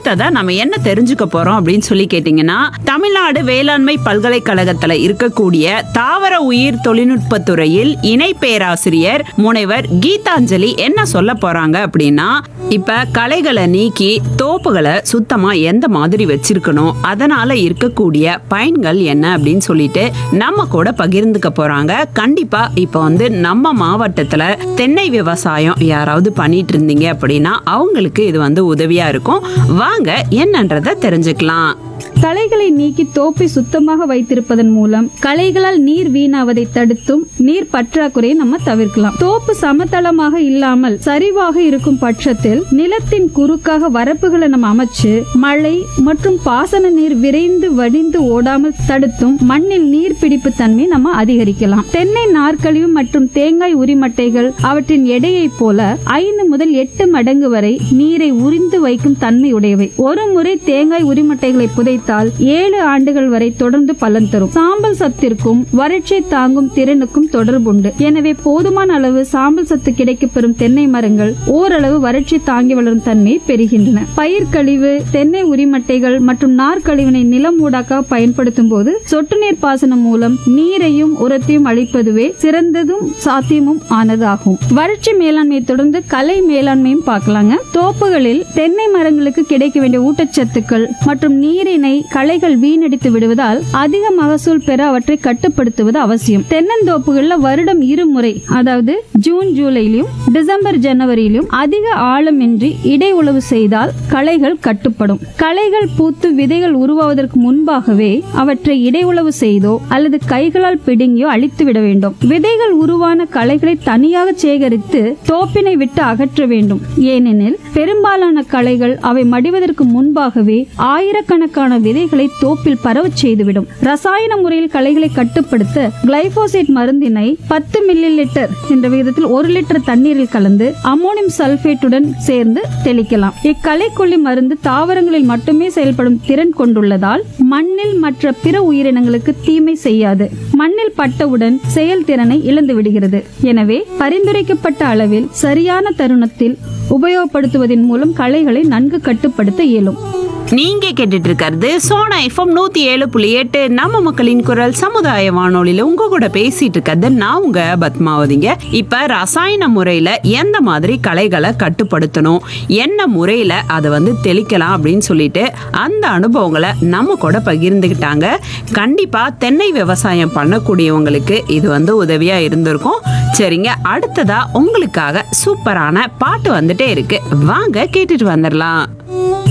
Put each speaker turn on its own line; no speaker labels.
அடுத்ததா நம்ம என்ன தெரிஞ்சுக்க போறோம் அப்படின்னு சொல்லி கேட்டீங்கன்னா தமிழ்நாடு வேளாண்மை பல்கலைக்கழகத்துல இருக்கக்கூடிய தாவர உயிர் தொழில்நுட்பத் துறையில் இணை பேராசிரியர் முனைவர் கீதாஞ்சலி என்ன சொல்ல போறாங்க அப்படின்னா இப்ப களைகளை நீக்கி தோப்புகளை சுத்தமா எந்த மாதிரி வச்சிருக்கணும் அதனால இருக்கக்கூடிய பயன்கள் என்ன அப்படின்னு சொல்லிட்டு நம்ம கூட பகிர்ந்துக்க போறாங்க கண்டிப்பா இப்ப வந்து நம்ம மாவட்டத்துல தென்னை விவசாயம் யாராவது பண்ணிட்டு இருந்தீங்க அப்படின்னா அவங்களுக்கு இது வந்து உதவியா இருக்கும் வாங்க என்னன்றத தெரிஞ்சுக்கலாம்
களைகளை நீக்கி தோப்பை சுத்தமாக வைத்திருப்பதன் மூலம் களைகளால் நீர் வீணாவதை தடுத்தும் நீர் பற்றாக்குறையை நம்ம தவிர்க்கலாம் தோப்பு சமதளமாக இல்லாமல் சரிவாக இருக்கும் பட்சத்தில் நிலத்தின் குறுக்காக வரப்புகளை நம்ம அமைச்சு மழை மற்றும் பாசன நீர் விரைந்து வடிந்து ஓடாமல் தடுத்தும் மண்ணில் நீர் பிடிப்பு தன்மை நம்ம அதிகரிக்கலாம் தென்னை நார்க்கழிவு மற்றும் தேங்காய் உரிமட்டைகள் அவற்றின் எடையைப் போல ஐந்து முதல் எட்டு மடங்கு வரை நீரை உறிந்து வைக்கும் தன்மை உடையவை ஒரு முறை தேங்காய் உரிமட்டைகளை புதைத்தால் ஏழு ஆண்டுகள் வரை தொடர்ந்து பலன் தரும் சாம்பல் சத்திற்கும் வறட்சி தாங்கும் திறனுக்கும் தொடர்புண்டு எனவே போதுமான அளவு சாம்பல் சத்து கிடைக்கப்பெறும் தென்னை மரங்கள் ஓரளவு வறட்சி தாங்கி வளரும் தன்மையை பெறுகின்றன பயிர் கழிவு தென்னை உரிமட்டைகள் மற்றும் நார்க்கழிவினை நிலம் ஊடாக்க பயன்படுத்தும் போது சொட்டு நீர் பாசனம் மூலம் நீரையும் உரத்தையும் அளிப்பதுவே சிறந்ததும் சாத்தியமும் ஆனதாகும் வறட்சி மேலாண்மையை தொடர்ந்து கலை மேலாண்மையும் பார்க்கலாங்க தோப்புகளில் தென்னை மரங்களுக்கு கிடைக்க வேண்டிய ஊட்டச்சத்துக்கள் மற்றும் நீரினை களைகள் வீணடித்து விடுவதால் அதிக மகசூல் பெற அவற்றை கட்டுப்படுத்துவது அவசியம் தென்னந்தோப்புகள்ல வருடம் இருமுறை அதாவது ஜூன் ஜூலையிலும் டிசம்பர் ஜனவரியிலும் அதிக ஆழமின்றி இடை உழவு செய்தால் களைகள் கட்டுப்படும் களைகள் பூத்து விதைகள் உருவாவதற்கு முன்பாகவே அவற்றை இடை உழவு செய்தோ அல்லது கைகளால் பிடுங்கியோ அழித்து விட வேண்டும் விதைகள் உருவான களைகளை தனியாக சேகரித்து தோப்பினை விட்டு அகற்ற வேண்டும் ஏனெனில் பெரும்பாலான களைகள் அவை மடிவதற்கு முன்பாகவே ஆயிரக்கணக்கான விதைகளை தோப்பில் பரவச் செய்துவிடும் ரசாயன முறையில் களைகளை கட்டுப்படுத்த கிளைபோசேட் மருந்தினை பத்து மில்லி லிட்டர் என்ற விகிதத்தில் ஒரு லிட்டர் தண்ணீரில் கலந்து அமோனியம் சல்பேட்டுடன் சேர்ந்து தெளிக்கலாம் இக்களைக்கொல்லி மருந்து தாவரங்களில் மட்டுமே செயல்படும் திறன் கொண்டுள்ளதால் மண்ணில் மற்ற பிற உயிரினங்களுக்கு தீமை செய்யாது மண்ணில் பட்டவுடன் செயல்திறனை இழந்து விடுகிறது எனவே பரிந்துரைக்கப்பட்ட அளவில் சரியான தருணத்தில் உபயோகப்படுத்துவதன் மூலம் களைகளை நன்கு கட்டுப்படுத்த இயலும்
நீங்க கேட்டுட்டு இருக்கிறது சோனா எஃப்எம் நூத்தி ஏழு புள்ளி எட்டு நம்ம மக்களின் குரல் சமுதாய வானொலியில உங்க கூட பேசிட்டு இருக்கிறது நான் உங்க பத்மாவதிங்க இப்ப ரசாயன முறையில எந்த மாதிரி களைகளை கட்டுப்படுத்தணும் என்ன முறையில அதை வந்து தெளிக்கலாம் அப்படின்னு சொல்லிட்டு அந்த அனுபவங்களை நம்ம கூட பகிர்ந்துக்கிட்டாங்க கண்டிப்பா தென்னை விவசாயம் பண்ணக்கூடியவங்களுக்கு இது வந்து உதவியா இருந்திருக்கும் சரிங்க அடுத்ததா உங்களுக்காக சூப்பரான பாட்டு வந்துட்டே இருக்கு வாங்க கேட்டுட்டு வந்துடலாம்